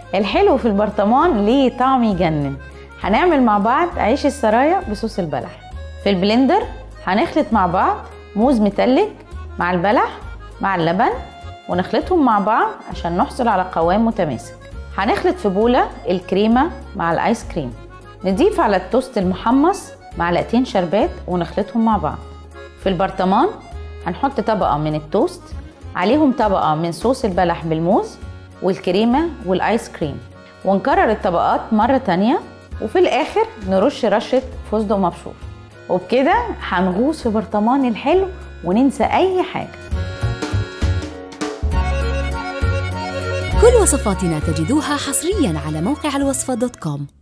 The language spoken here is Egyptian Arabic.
الحلو في البرطمان ليه طعم يجنن هنعمل مع بعض عيش السرايا بصوص البلح في البلندر هنخلط مع بعض موز متلج مع البلح مع اللبن ونخلطهم مع بعض عشان نحصل على قوام متماسك هنخلط في بولة الكريمة مع الآيس كريم نضيف على التوست المحمص معلقتين شربات ونخلطهم مع بعض في البرطمان هنحط طبقة من التوست عليهم طبقة من صوص البلح بالموز والكريمة والآيس كريم ونكرر الطبقات مرة تانية وفي الآخر نرش رشة فستق مبشور وبكده هنغوص في برطمان الحلو وننسى أي حاجة كل وصفاتنا تجدوها حصريا على موقع الوصفة دوت كوم